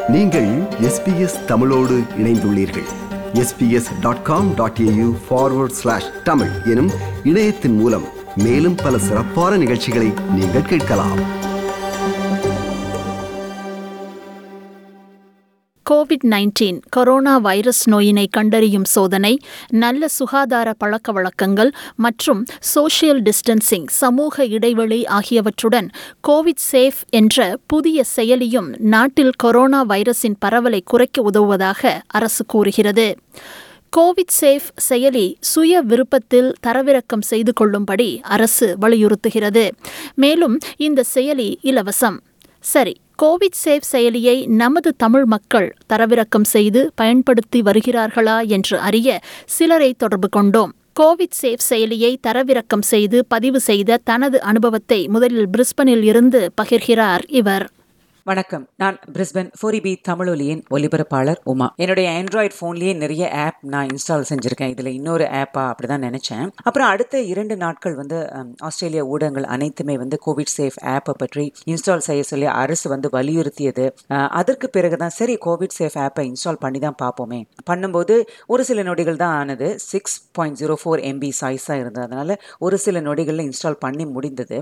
நீங்கள் எஸ்பிஎஸ் தமிழோடு இணைந்துள்ளீர்கள் SBS dot com dot AU forward slash Tamil எனும் இணையத்தின் மூலம் மேலும் பல சிறப்பான நிகழ்ச்சிகளை நீங்கள் கேட்கலாம் கோவிட் நைன்டீன் கொரோனா வைரஸ் நோயினை கண்டறியும் சோதனை நல்ல சுகாதார பழக்க வழக்கங்கள் மற்றும் சோஷியல் டிஸ்டன்சிங் சமூக இடைவெளி ஆகியவற்றுடன் கோவிட் சேஃப் என்ற புதிய செயலியும் நாட்டில் கொரோனா வைரஸின் பரவலை குறைக்க உதவுவதாக அரசு கூறுகிறது கோவிட் சேஃப் செயலி சுய விருப்பத்தில் தரவிறக்கம் செய்து கொள்ளும்படி அரசு வலியுறுத்துகிறது மேலும் இந்த செயலி இலவசம் சரி கோவிட் சேஃப் செயலியை நமது தமிழ் மக்கள் தரவிறக்கம் செய்து பயன்படுத்தி வருகிறார்களா என்று அறிய சிலரை தொடர்பு கொண்டோம் கோவிட் சேஃப் செயலியை தரவிறக்கம் செய்து பதிவு செய்த தனது அனுபவத்தை முதலில் பிரிஸ்பனில் இருந்து பகிர்கிறார் இவர் வணக்கம் நான் பிரிஸ்பன் ஃபோரிபி தமிழொலியின் ஒலிபரப்பாளர் உமா என்னுடைய ஆண்ட்ராய்டு ஃபோன்லேயே நிறைய ஆப் நான் இன்ஸ்டால் செஞ்சுருக்கேன் இதில் இன்னொரு ஆப்பா அப்படி தான் நினச்சேன் அப்புறம் அடுத்த இரண்டு நாட்கள் வந்து அம், ஆஸ்திரேலிய ஊடகங்கள் அனைத்துமே வந்து கோவிட் சேஃப் ஆப்பை பற்றி இன்ஸ்டால் செய்ய சொல்லி அரசு வந்து வலியுறுத்தியது அஹ், அதற்கு பிறகு தான் சரி கோவிட் சேஃப் ஆப்பை இன்ஸ்டால் பண்ணி தான் பார்ப்போமே பண்ணும்போது ஒரு சில நொடிகள் தான் ஆனது six point zero four MB சைஸாக இருந்தது அதனால் ஒரு சில நொடிகளில் இன்ஸ்டால் பண்ணி முடிந்தது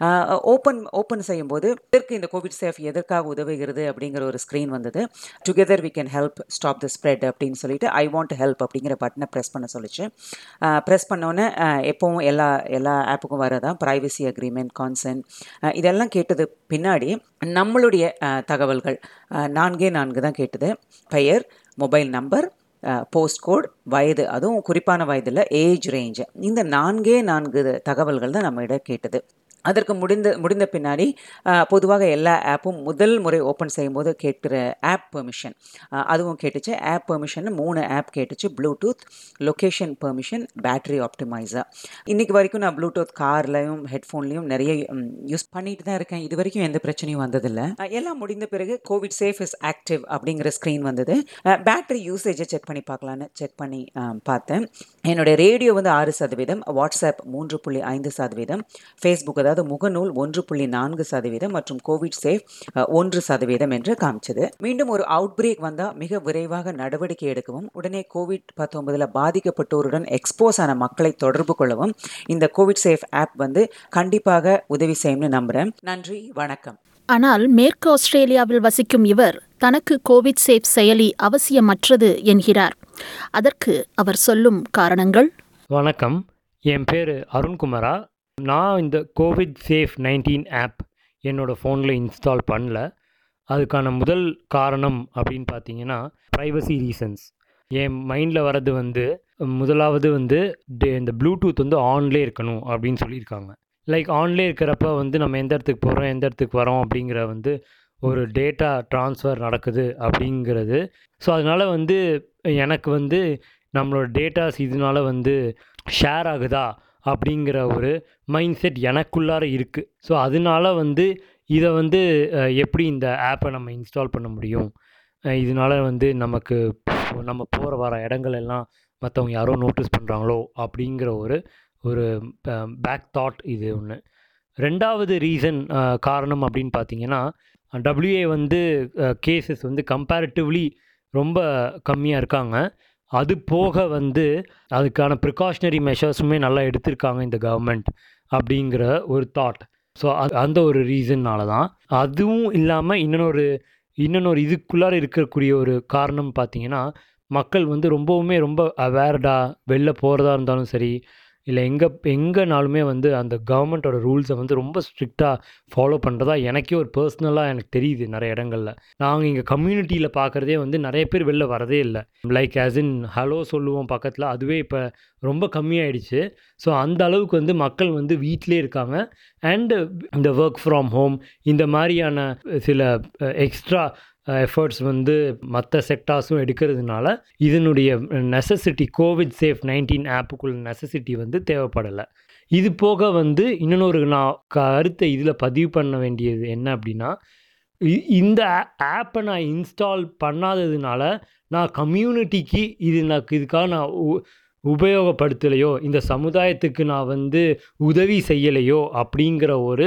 ஓப்பன் ஓப்பன் செய்யும்போது இதற்கு இந்த கோவிட் சேஃப் எதற்காக உதவுகிறது அப்படிங்கிற ஒரு ஸ்க்ரீன் வந்தது together we can help stop the spread அப்படின்னு சொல்லிட்டு ஐ வாண்ட் ஹெல்ப் அப்படிங்கிற பட்டனை ப்ரெஸ் பண்ண சொல்லிச்சு ப்ரெஸ் பண்ணோன்னே எப்போவும் எல்லா எல்லா ஆப்புக்கும் வரதான் ப்ரைவசி அக்ரிமெண்ட் கான்சென்ட் இதெல்லாம் கேட்டது பின்னாடி நம்மளுடைய அஹ், தகவல்கள் அஹ், நான்கே நான்கு தான் கேட்டது பெயர் மொபைல் நம்பர் போஸ்ட் கோட் வயது அதுவும் குறிப்பான வயதில் ஏஜ் ரேஞ்ச் இந்த நான்கே நான்கு தகவல்கள் தான் நம்மிடம் கேட்டது அதற்கு முடிந்த முடிந்த பின்னாடி அஹ், பொதுவாக எல்லா ஆப்பும் முதல் முறை ஓப்பன் செய்யும்போது கேட்கிற ஆப் பெர்மிஷன் அதுவும் கேட்டுச்சு ஆப் பெர்மிஷன் மூணு ஆப் கேட்டுச்சு Bluetooth location permission battery optimiser இன்னைக்கு வரைக்கும் நான் ப்ளூடூத் கார்லையும் ஹெட்ஃபோன்லையும் நிறைய யூஸ் பண்ணிட்டு தான் இருக்கேன் இது வரைக்கும் எந்த பிரச்சனையும் வந்ததில்லை அஹ், எல்லாம் முடிந்த பிறகு கோவிட் சேஃப் இஸ் ஆக்டிவ் அப்படிங்கிற ஸ்க்ரீன் வந்தது பேட்டரி யூசேஜை செக் பண்ணி பார்க்கலான்னு செக் பண்ணி அஹ், பார்த்தேன் என்னுடைய ரேடியோ வந்து ஆறு சதவீதம் வாட்ஸ்அப் மூன்று புள்ளி ஐந்து சதவீதம் ஃபேஸ்புக் அதாவது முகநூல் ஒன்று புள்ளி நான்கு சதவீதம் மற்றும் கோவிட் சேஃப் அஹ், ஒன்று சதவீதம் என்று காமிச்சது மீண்டும் ஒரு அவுட் பிரேக் வந்தால் மிக விரைவாக நடவடிக்கை எடுக்கவும் உடனே கோவிட் பத்தொன்பதில் பாதிக்கப்பட்டோருடன் எக்ஸ்போஸ் ஆன மக்களை தொடர்பு கொள்ளவும் இந்த கோவிட் சேஃப் ஆப் வந்து கண்டிப்பாக உதவி செய்யும்னு நம்புகிறேன் நன்றி வணக்கம் ஆனால் மேற்கு ஆஸ்திரேலியாவில் வசிக்கும் இவர் தனக்கு கோவிட் சேஃப் செயலி அவசியமற்றது என்கிறார் அதற்கு அவர் சொல்லும் காரணங்கள் வணக்கம் என் பேர் அருண்குமாரா நான் இந்த கோவிட் சேஃப் நைன்டீன் ஆப் என்னோடய ஃபோனில் இன்ஸ்டால் பண்ணல அதுக்கான முதல் காரணம் அப்படின்னு பார்த்தீங்கன்னா ப்ரைவசி ரீசன்ஸ் என் மைண்டில் வர்றது வந்து முதலாவது வந்து டே- இந்த ப்ளூடூத் வந்து ஆன்லே இருக்கணும் அப்படின்னு சொல்லியிருக்காங்க லைக் ஆன்லே இருக்கிறப்ப வந்து நம்ம எந்த இடத்துக்கு போகிறோம் எந்த இடத்துக்கு வரோம் அப்படிங்கிற வந்து ஒரு டேட்டா ட்ரான்ஸ்ஃபர் நடக்குது அப்படிங்கிறது ஸோ அதனால் வந்து எனக்கு வந்து நம்மளோட டேட்டாஸ் இதனால வந்து ஷேர் ஆகுதா அப்படிங்கிற ஒரு மைண்ட் செட் எனக்குள்ளார இருக்குது ஸோ அதனால வந்து இதை வந்து அஹ், எப்படி இந்த ஆப்பை நம்ம இன்ஸ்டால் பண்ண முடியும் அஹ், இதனால வந்து நமக்கு நம்ம போகிற வர இடங்கள் எல்லாம் மற்றவங்க யாரோ நோட்டீஸ் பண்ணுறாங்களோ அப்படிங்கிற ஒரு ஒரு பேக் தாட் இது ஒன்று ரெண்டாவது ரீசன் காரணம் அப்படின்னு பார்த்தீங்கன்னா டபிள்யூஏ வந்து கேசஸ் வந்து கம்பேரிட்டிவ்லி ரொம்ப கம்மியாக இருக்காங்க அது போக வந்து அதுக்கான ப்ரிகாஷனரி மெஷர்ஸுமே நல்லா எடுத்திருக்காங்க இந்த கவர்மெண்ட் அப்படிங்கிற ஒரு தாட் ஸோ அந்த ஒரு ரீசன்னால தான் அதுவும் இல்லாமல் இன்னொரு இன்னொரு இதுக்குள்ளார இருக்கக்கூடிய ஒரு காரணம் பார்த்தீங்கன்னா மக்கள் வந்து ரொம்பவுமே ரொம்ப அவேர்டா வெளில போகிறதா இருந்தாலும் சரி இல்லை எங்கே எங்கேனாலுமே வந்து அந்த கவர்மெண்ட்டோட ரூல்ஸை வந்து ரொம்ப ஸ்ட்ரிக்டாக ஃபாலோ பண்ணுறதா எனக்கே ஒரு பர்சனலாக எனக்கு தெரியுது நிறைய இடங்கள்ல நாங்கள் இங்கே கம்யூனிட்டியில் பார்க்குறதே வந்து நிறைய பேர் வெளில வரதே இல்லை லைக் ஆஸ் இன் ஹலோ சொல்லுவோம் பக்கத்தில் அதுவே இப்போ ரொம்ப கம்மியாயிடுச்சு ஸோ அந்த அளவுக்கு வந்து மக்கள் வந்து வீட்டிலே இருக்காங்க அண்டு இந்த ஒர்க் ஃப்ரம் ஹோம் இந்த மாதிரியான சில எக்ஸ்ட்ரா எஃபர்ட்ஸ் வந்து மற்ற செக்டார்ஸும் எடுக்கிறதுனால இதனுடைய நெசசிட்டி கோவிட் சேஃப் நைன்டீன் ஆப்புக்குள்ள நெசசிட்டி வந்து தேவைப்படலை இது போக வந்து இன்னொரு நான் கருத்தை இதில் பதிவு பண்ண வேண்டியது என்ன அப்படின்னா இ- இந்த ஆப்பை நான் இன்ஸ்டால் பண்ணாததுனால நான் கம்யூனிட்டிக்கு இது நான் இதுக்காக நான் உ- உபயோகப்படுத்தலையோ இந்த சமுதாயத்துக்கு நான் வந்து உதவி செய்யலையோ அப்படிங்கிற ஒரு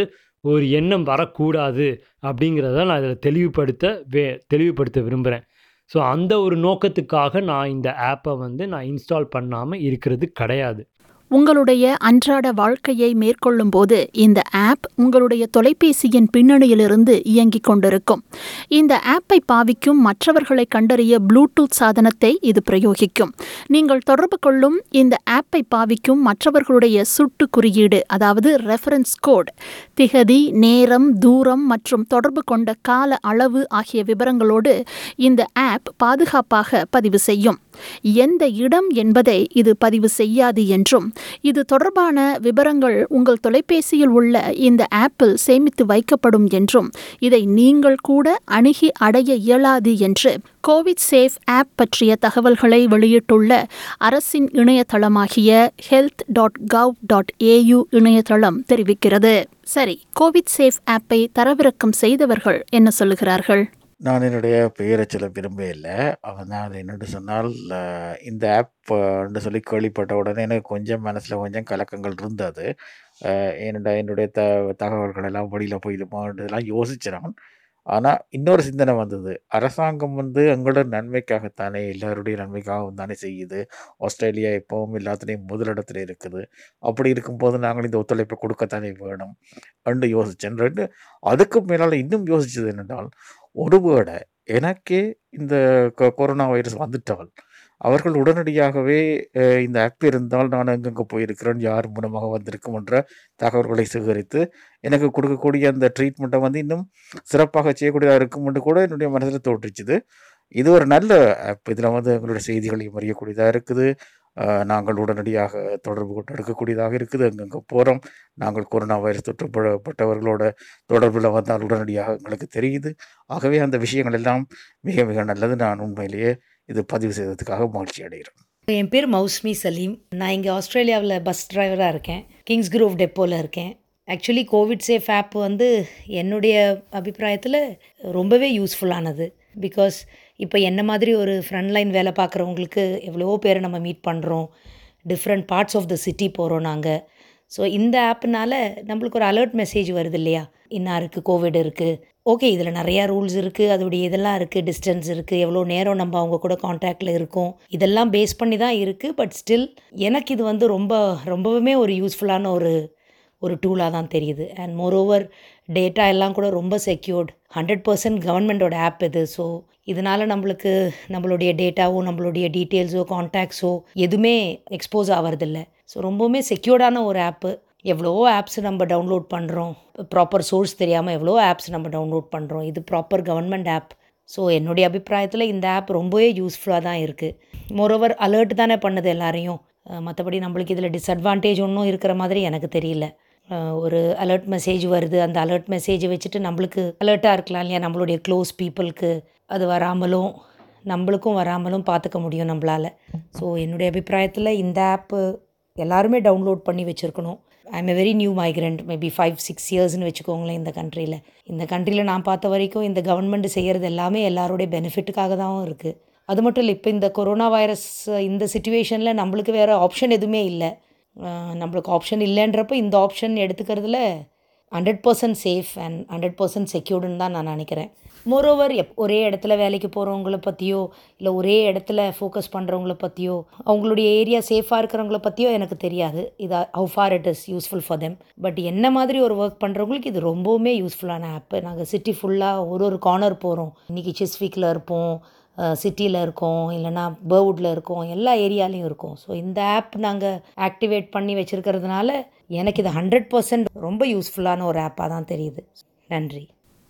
ஒரு எண்ணம் வரக்கூடாது அப்படிங்கிறத நான் இதில் தெளிவுபடுத்த வே தெளிவுபடுத்த விரும்புகிறேன் ஸோ அந்த ஒரு நோக்கத்துக்காக நான் இந்த ஆப்பை வந்து நான் இன்ஸ்டால் பண்ணாமல் இருக்கிறது கிடையாது உங்களுடைய அன்றாட வாழ்க்கையை மேற்கொள்ளும் போது இந்த ஆப் உங்களுடைய தொலைபேசியின் பின்னணியிலிருந்து இயங்கிக் கொண்டிருக்கும் இந்த ஆப்பை பாவிக்கும் மற்றவர்களை கண்டறிய ப்ளூடூத் சாதனத்தை இது பிரயோகிக்கும் நீங்கள் தொடர்பு கொள்ளும் இந்த ஆப்பை பாவிக்கும் மற்றவர்களுடைய சுட்டு குறியீடு அதாவது ரெஃபரன்ஸ் கோட் திகதி நேரம் தூரம் மற்றும் தொடர்பு கொண்ட கால அளவு ஆகிய விவரங்களோடு இந்த ஆப் பாதுகாப்பாக பதிவு செய்யும் எந்த இடம் என்பதை இது பதிவு செய்யாது என்றும் இது தொடர்பான விவரங்கள் உங்கள் தொலைபேசியில் உள்ள இந்த ஆப்பில் சேமித்து வைக்கப்படும் என்றும் இதை நீங்கள் கூட அணுகி அடைய இயலாது என்று கோவிட் சேஃப் ஆப் பற்றிய தகவல்களை வெளியிட்டுள்ள அரசின் இணையதளமாகிய health dot gov dot AU இணையதளம் தெரிவிக்கிறது சரி கோவிட் சேஃப் ஆப்பை தரவிறக்கம் செய்தவர்கள் என்ன சொல்லுகிறார்கள் நான் என்னுடைய பெயரை சொல்ல விரும்ப இல்லை அவன் நான் என்னென்னு சொன்னால் அஹ், இந்த ஆப் என்று சொல்லி கேள்விப்பட்ட உடனே எனக்கு கொஞ்சம் மனசில் கொஞ்சம் கலக்கங்கள் இருந்தது அஹ், ஏனென்றால் என்னுடைய த தகவல்கள் எல்லாம் வெளியில் போயிடுமோன்றதெல்லாம் யோசிச்சேன் நான் ஆனால் இன்னொரு சிந்தனை வந்தது அரசாங்கம் வந்து எங்களோட நன்மைக்காகத்தானே எல்லாருடைய நன்மைக்காகவும் தானே செய்யுது ஆஸ்திரேலியா எப்பவும் எல்லாத்துலேயும் முதலிடத்துல இருக்குது அப்படி இருக்கும்போது நாங்கள் இந்த ஒத்துழைப்பை கொடுக்கத்தானே வேணும் ரெண்டு யோசித்தேன் ரெண்டு அதுக்கு மேலால் இன்னும் யோசிச்சது என்னென்றால் ஒருவேளை எனக்கே இந்த கொ- கொரோனா வைரஸ் வந்துட்டால் அவர்கள் உடனடியாகவே அஹ், இந்த ஆப் இருந்தால் நான் எங்கெங்கே போயிருக்கிறேன் யார் மூலமாக வந்திருக்கும் என்ற தகவல்களை சேகரித்து எனக்கு கொடுக்கக்கூடிய அந்த ட்ரீட்மெண்ட்டை வந்து இன்னும் சிறப்பாக செய்யக்கூடியதாக இருக்கும் என்று கூட என்னுடைய மனதில் தோற்றுச்சுது இது ஒரு நல்ல ஆப் இதில் வந்து எங்களுடைய செய்திகளையும் அறியக்கூடியதாக இருக்குது அஹ், நாங்கள் உடனடியாக தொடர்பு கொண்டு எடுக்கக்கூடியதாக இருக்குது எங்கெங்கே போகிறோம் நாங்கள் கொரோனா வைரஸ் தொற்றுப்பட்டவர்களோட தொடர்பில் வந்தால் உடனடியாக எங்களுக்கு தெரியுது ஆகவே அந்த விஷயங்கள் எல்லாம் மிக மிக நல்லது நான் உண்மையிலேயே இது பதிவு செய்ததுக்காக மகிழ்ச்சி அடைகிறேன் என் பேர் மௌஸ்மி சலீம் நான் இங்கே ஆஸ்திரேலியாவில் பஸ் டிரைவராக இருக்கேன் கிங்ஸ் குரூவ் டெப்போவில் இருக்கேன் ஆக்சுவலி கோவிட் சேஃப் ஆப் வந்து என்னுடைய அபிப்பிராயத்தில் ரொம்பவே யூஸ்ஃபுல்லானது பிகாஸ் இப்போ என்ன மாதிரி ஒரு ஃப்ரண்ட்லைன் வேலை பார்க்குறவங்களுக்கு எவ்வளவோ பேரை நம்ம மீட் பண்ணுறோம் different parts of the city போகிறோம் நாங்கள் ஸோ இந்த ஆப்னால நம்மளுக்கு ஒரு அலர்ட் மெசேஜ் வருது இல்லையா இன்னாருக்கு கோவிட் இருக்குது ஓகே இதில் நிறையா ரூல்ஸ் இருக்குது அதோடைய இதெல்லாம் இருக்குது டிஸ்டன்ஸ் இருக்குது எவ்வளோ நேரம் நம்ம அவங்க கூட காண்டாக்டில் இருக்கோம் இதெல்லாம் பேஸ் பண்ணி தான் இருக்குது பட் ஸ்டில் எனக்கு இது வந்து ரொம்ப ரொம்பவுமே ஒரு யூஸ்ஃபுல்லான ஒரு ஒரு டூலாக தான் தெரியுது அண்ட் மோரோவர் டேட்டா எல்லாம் கூட ரொம்ப செக்யூர்ட் ஹண்ட்ரட் பர்சன்ட் கவர்மெண்ட்டோட ஆப் இது ஸோ இதனால் நம்மளுக்கு நம்மளுடைய டேட்டாவோ நம்மளுடைய டீட்டெயில்ஸோ கான்டாக்ட்ஸோ எதுவுமே எக்ஸ்போஸ் ஆகிறதில்ல ஸோ ரொம்பவுமே செக்யூர்டான ஒரு ஆப்பு எவ்வளவோ ஆப்ஸ் நம்ம டவுன்லோட் பண்ணுறோம் ப்ராப்பர் சோர்ஸ் தெரியாமல் எவ்வளோ ஆப்ஸ் நம்ம டவுன்லோட் பண்ணுறோம் இது ப்ராப்பர் கவர்மெண்ட் ஆப் ஸோ என்னுடைய அபிப்பிராயத்தில் இந்த ஆப் ரொம்பவே யூஸ்ஃபுல்லாக தான் இருக்குது மோரோவர் அலர்ட் தானே பண்ணுது எல்லாரையும் மற்றபடி நம்மளுக்கு இதில் டிஸ்அட்வான்டேஜ் ஒன்றும் இருக்கிற மாதிரி எனக்கு தெரியல அஹ் ஒரு அலர்ட் மெசேஜ் வருது அந்த அலர்ட் மெசேஜை வச்சுட்டு நம்மளுக்கு அலர்ட்டாக இருக்கலாம் இல்லையா நம்மளுடைய க்ளோஸ் பீப்புளுக்கு அது வராமலும் நம்மளுக்கும் வராமலும் பார்த்துக்க முடியும் நம்மளால் ஸோ என்னுடைய அபிப்பிராயத்தில் இந்த ஆப்பு எல்லாருமே டவுன்லோட் பண்ணி வச்சுருக்கணும் I am a very new migrant maybe five six இயர்ஸ்னு வச்சுக்கோங்களேன் இந்த கண்ட்ரியில் இந்த கண்ட்ரியில் நான் பார்த்த வரைக்கும் இந்த கவர்மெண்ட் செய்கிறது எல்லாமே எல்லாருடைய பெனிஃபிட்டுக்காக தான் இருக்குது அது மட்டும் இல்லை இப்போ இந்த கொரோனா வைரஸ் இந்த சுச்சுவேஷனில் நம்மளுக்கு வேறு ஆப்ஷன் எதுவுமே இல்லை அஹ் நம்மளுக்கு ஆப்ஷன் இல்லைன்றப்போ இந்த ஆப்ஷன் எடுத்துக்கிறதுல hundred percent safe and hundred percent செக்யூர்டுன்னு தான் நான் நினைக்கிறேன் மோரோவர் எப் ஒரே இடத்துல வேலைக்கு போகிறவங்கள பற்றியோ இல்லை ஒரே இடத்துல ஃபோக்கஸ் பண்ணுறவங்கள பற்றியோ அவங்களுடைய ஏரியா சேஃபாக இருக்கிறவங்கள பற்றியோ எனக்கு தெரியாது இது how far it is useful for them but என்ன மாதிரி ஒரு ஒர்க் பண்ணுறவங்களுக்கு இது ரொம்பவுமே யூஸ்ஃபுல்லான ஆப்பு நாங்கள் சிட்டி ஃபுல்லாக ஒரு ஒரு கார்னர் போகிறோம் இன்றைக்கி சிஸ்விக்கில் இருப்போம் சிட்டியில் இருக்கோம் இல்லைனா பர்வுட்டில் இருக்கோம் எல்லா ஏரியாலையும் இருக்கோம் ஸோ இந்த ஆப் நாங்கள் ஆக்டிவேட் பண்ணி வச்சுருக்கிறதுனால எனக்கு இது ஹண்ட்ரட் பர்சன்ட் ரொம்ப யூஸ்ஃபுல்லான ஒரு ஆப்பாக தான் தெரியுது நன்றி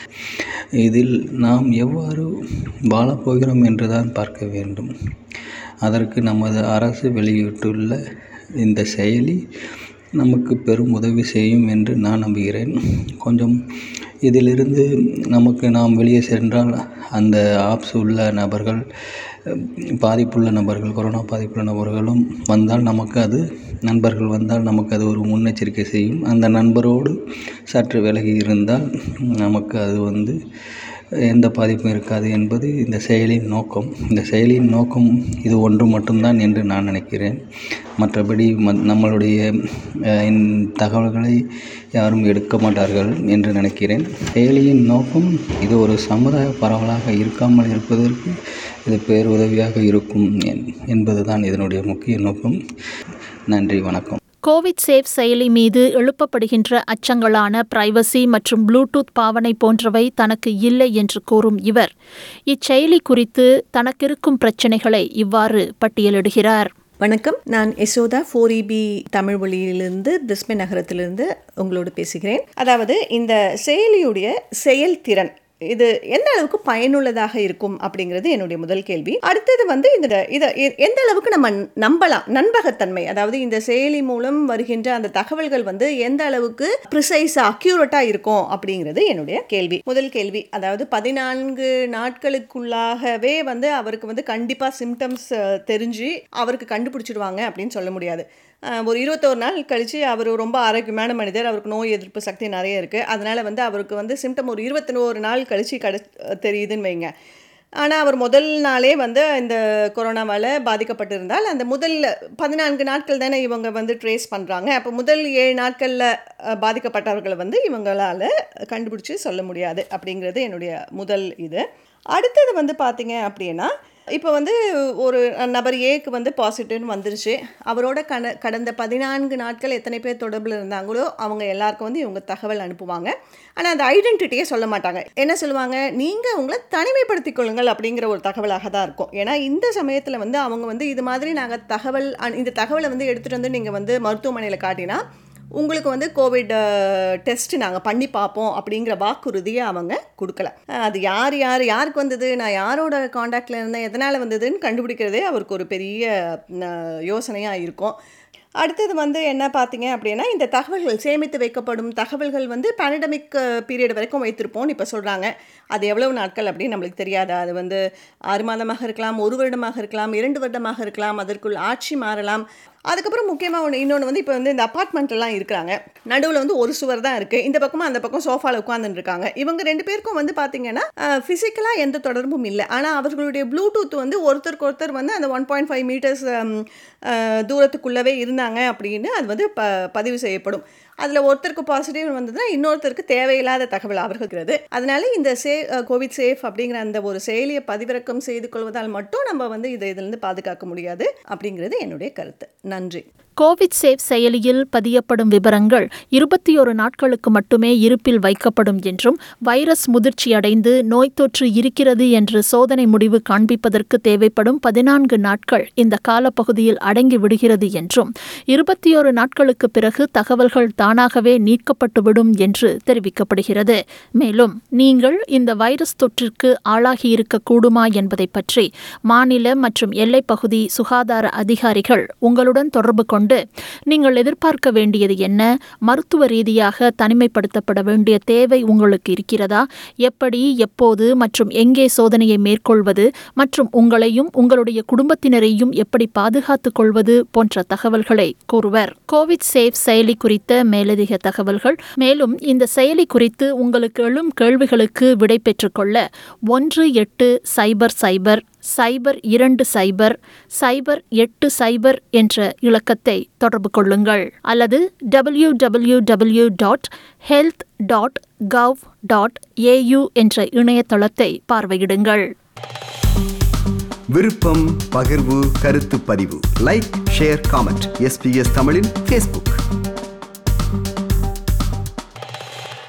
இதில் நாம் எவ்வாறு வாழப்போகிறோம் என்று தான் பார்க்க வேண்டும் அதற்கு நமது அரசு வெளியிட்டுள்ள இந்த செயலி நமக்கு பெரும் உதவி செய்யும் என்று நான் நம்புகிறேன் கொஞ்சம் இதிலிருந்து நமக்கு நாம் வெளியே சென்றால் அந்த ஆப்ஸ் உள்ள நபர்கள் பாதிப்புள்ள நபர்கள் கொரோனா பாதிப்புள்ள நபர்களும் வந்தால் நமக்கு அது நண்பர்கள் வந்தால் நமக்கு அது ஒரு முன்னெச்சரிக்கை செய்யும் அந்த நண்பரோடு சற்று விலகி இருந்தால் நமக்கு அது வந்து எந்த பாதிப்பும் இருக்காது என்பது இந்த செயலியின் நோக்கம் இந்த செயலியின் நோக்கம் இது ஒன்று மட்டும்தான் என்று நான் நினைக்கிறேன் மற்றபடி ம நம்மளுடைய அஹ், இந்த தகவல்களை யாரும் எடுக்க மாட்டார்கள் என்று நினைக்கிறேன் செயலியின் நோக்கம் இது ஒரு சமுதாய பரவலாக இருக்காமல் இருப்பதற்கு இது பேருதவியாக இருக்கும் என்- என்பதுதான் இதனுடைய முக்கிய நோக்கம் நன்றி வணக்கம் கோவிட் சேஃப் செயலி மீது எழுப்பப்படுகின்ற அச்சங்களான பிரைவசி மற்றும் ப்ளூடூத் பாவனை போன்றவை தனக்கு இல்லை என்று கூறும் இவர் இச்செயலி குறித்து தனக்கிருக்கும் பிரச்சினைகளை இவ்வாறு பட்டியலிடுகிறார் வணக்கம் நான் யசோதா ஃபோர் இபி தமிழ் மொழியிலிருந்து பிரிஸ்பே நகரத்திலிருந்து உங்களோடு பேசுகிறேன் அதாவது இந்த செயலியுடைய செயல்திறன் இது எந்த அளவுக்கு பயனுள்ளதாக இருக்கும் அப்படிங்கிறது என்னுடைய முதல் கேள்வி அடுத்தது வந்து இந்த இதை எ- எந்த அளவுக்கு நம்ம நம்பலாம் நண்பகத்தன்மை அதாவது இந்த செயலி மூலம் வருகின்ற அந்த தகவல்கள் வந்து எந்த அளவுக்கு ப்ரிசைஸாக அக்யூரேட்டாக இருக்கும் அப்படிங்கிறது என்னுடைய கேள்வி முதல் கேள்வி அதாவது பதினான்கு நாட்களுக்குள்ளாகவே வந்து அவருக்கு வந்து கண்டிப்பாக சிம்டம்ஸ் தெரிஞ்சு அவருக்கு கண்டுபிடிச்சிடுவாங்க அப்படின்னு சொல்ல முடியாது அஹ் ஒரு இருபத்தோரு நாள் கழித்து அவர் ரொம்ப ஆரோக்கியமான மனிதர் அவருக்கு நோய் எதிர்ப்பு சக்தி நிறைய இருக்குது அதனால் வந்து அவருக்கு வந்து சிம்டம் ஒரு இருபத்தொரு நாள் கழித்து கடை தெரியுதுன்னு வைங்க ஆனால் அவர் முதல் நாளே வந்து இந்த கொரோனாவால் பாதிக்கப்பட்டிருந்தால் அந்த முதல் பதினான்கு நாட்கள் தானே இவங்க வந்து ட்ரேஸ் பண்ணுறாங்க அப்போ முதல் ஏழு நாட்களில் பாதிக்கப்பட்டவர்களை வந்து இவங்களால் கண்டுபிடிச்சி சொல்ல முடியாது அப்படிங்கிறது என்னுடைய முதல் இது அடுத்தது வந்து பார்த்தீங்க அப்படின்னா இப்போ வந்து ஒரு நபர் ஏக்கு வந்து பாசிட்டிவ்னு வந்துருச்சு அவரோட கட கடந்த பதினான்கு நாட்கள் எத்தனை பேர் தொடர்பில் இருந்தாங்களோ அவங்க எல்லாருக்கும் வந்து இவங்க தகவல் அனுப்புவாங்க ஆனால் அந்த ஐடென்டிட்டியே சொல்ல மாட்டாங்க என்ன சொல்லுவாங்க நீங்கள் உங்களை தனிமைப்படுத்திக் கொள்ளுங்கள் அப்படிங்கிற ஒரு தகவலாக தான் இருக்கும் ஏன்னா இந்த சமயத்தில் வந்து அவங்க வந்து இது மாதிரி நாங்கள் தகவல் அனு- இந்த தகவலை வந்து எடுத்துகிட்டு வந்து நீங்கள் வந்து மருத்துவமனையில் காட்டினா உங்களுக்கு வந்து கோவிட் டெஸ்ட் நாங்கள் பண்ணி பார்ப்போம் அப்படிங்கிற வாக்குறுதியை அவங்க கொடுக்கல அஹ் அது யார் யார் யாருக்கு வந்தது நான் யாரோட காண்டாக்டில் இருந்தேன் எதனால் வந்ததுன்னு கண்டுபிடிக்கிறதே அவருக்கு ஒரு பெரிய யோசனையாக இருக்கும் அடுத்தது வந்து என்ன பார்த்தீங்க அப்படின்னா இந்த தகவல்கள் சேமித்து வைக்கப்படும் தகவல்கள் வந்து பேண்டமிக் பீரியட் வரைக்கும் வைத்திருப்போம்னு இப்போ சொல்கிறாங்க அது எவ்வளவு நாட்கள் அப்படின்னு நம்மளுக்கு தெரியாது அது வந்து ஆறு மாதமாக இருக்கலாம் ஒரு வருடமாக இருக்கலாம் இரண்டு வருடமாக இருக்கலாம் அதற்குள் ஆட்சி மாறலாம் அதுக்கப்புறம் முக்கியமாக ஒன்று இன்னொன்று வந்து இப்போ வந்து இந்த அப்பார்ட்மெண்ட்லாம் இருக்கிறாங்க நடுவில் வந்து ஒரு சுவர் தான் இருக்குது இந்த பக்கமும் அந்த பக்கம் சோஃபாவில் உட்காந்துட்டு இருக்காங்க இவங்க ரெண்டு பேருக்கும் வந்து பார்த்தீங்கன்னா ஃபிசிக்கலாக எந்த தொடர்பும் இல்லை ஆனால் அவர்களுடைய ப்ளூடூத் வந்து ஒருத்தருக்கு ஒருத்தர் வந்து அந்த ஒன் பாயிண்ட் ஃபைவ் மீட்டர்ஸ் தூரத்துக்குள்ளவே இருந்தாங்க அப்படின்னு அது வந்து ப பதிவு செய்யப்படும் அதில் ஒருத்தருக்கு பாசிட்டிவ் வந்ததுன்னா இன்னொருத்தருக்கு தேவையில்லாத தகவல் அவர்களுக்கு அதனால இந்த சே கோவிட் சேஃப் அப்படிங்கிற அந்த ஒரு செயலியை பதிவிறக்கம் செய்து கொள்வதால் மட்டும் நம்ம வந்து இதை இதிலிருந்து பாதுகாக்க முடியாது அப்படிங்கிறது என்னுடைய கருத்து நன்றி கோவிட் சேஃப் செயலியில் பதியப்படும் விவரங்கள் இருபத்தி ஒரு நாட்களுக்கு மட்டுமே இருப்பில் வைக்கப்படும் என்றும் வைரஸ் முதிர்ச்சியடைந்து நோய் தொற்று இருக்கிறது என்று சோதனை முடிவு காண்பிப்பதற்கு தேவைப்படும் பதினான்கு நாட்கள் இந்த காலப்பகுதியில் அடங்கி விடுகிறது என்றும் இருபத்தி ஒரு நாட்களுக்கு பிறகு தகவல்கள் தானாகவே நீக்கப்பட்டுவிடும் என்று தெரிவிக்கப்படுகிறது மேலும் நீங்கள் இந்த வைரஸ் தொற்றிற்கு ஆளாகியிருக்கக்கூடுமா என்பதை பற்றி மாநில மற்றும் எல்லைப்பகுதி சுகாதார அதிகாரிகள் உங்களுடன் தொடர்பு கொண்டு நீங்கள் எதிர்பார்க்க வேண்டியது என்ன மருத்துவ ரீதியாக தனிமைப்படுத்தப்பட வேண்டிய தேவை உங்களுக்கு இருக்கிறதா எப்படி எப்போது மற்றும் எங்கே சோதனையை மேற்கொள்வது மற்றும் உங்களையும் உங்களுடைய குடும்பத்தினரையும் எப்படி பாதுகாத்துக் கொள்வது போன்ற தகவல்களை கூறுவர் கோவிட் சேஃப் செயலி குறித்த மேலதிக தகவல்கள் மேலும் இந்த செயலி குறித்து உங்களுக்கு எழும் கேள்விகளுக்கு விடை பெற்றுக்கொள்ள ஒன்று எட்டு சைபர் சைபர் சைபர் இரண்டு சைபர் சைபர் எட்டு சைபர் என்ற இலக்கத்தை தொடர்பு கொள்ளுங்கள் அல்லது W W W dot health dot gov dot AU என்ற இணையதளத்தை பார்வையிடுங்கள் விருப்பம் பகிர்வு கருத்து பதிவு லைக் ஷேர் காமெண்ட் எஸ்பிஎஸ் தமிழின் ஃபேஸ்புக்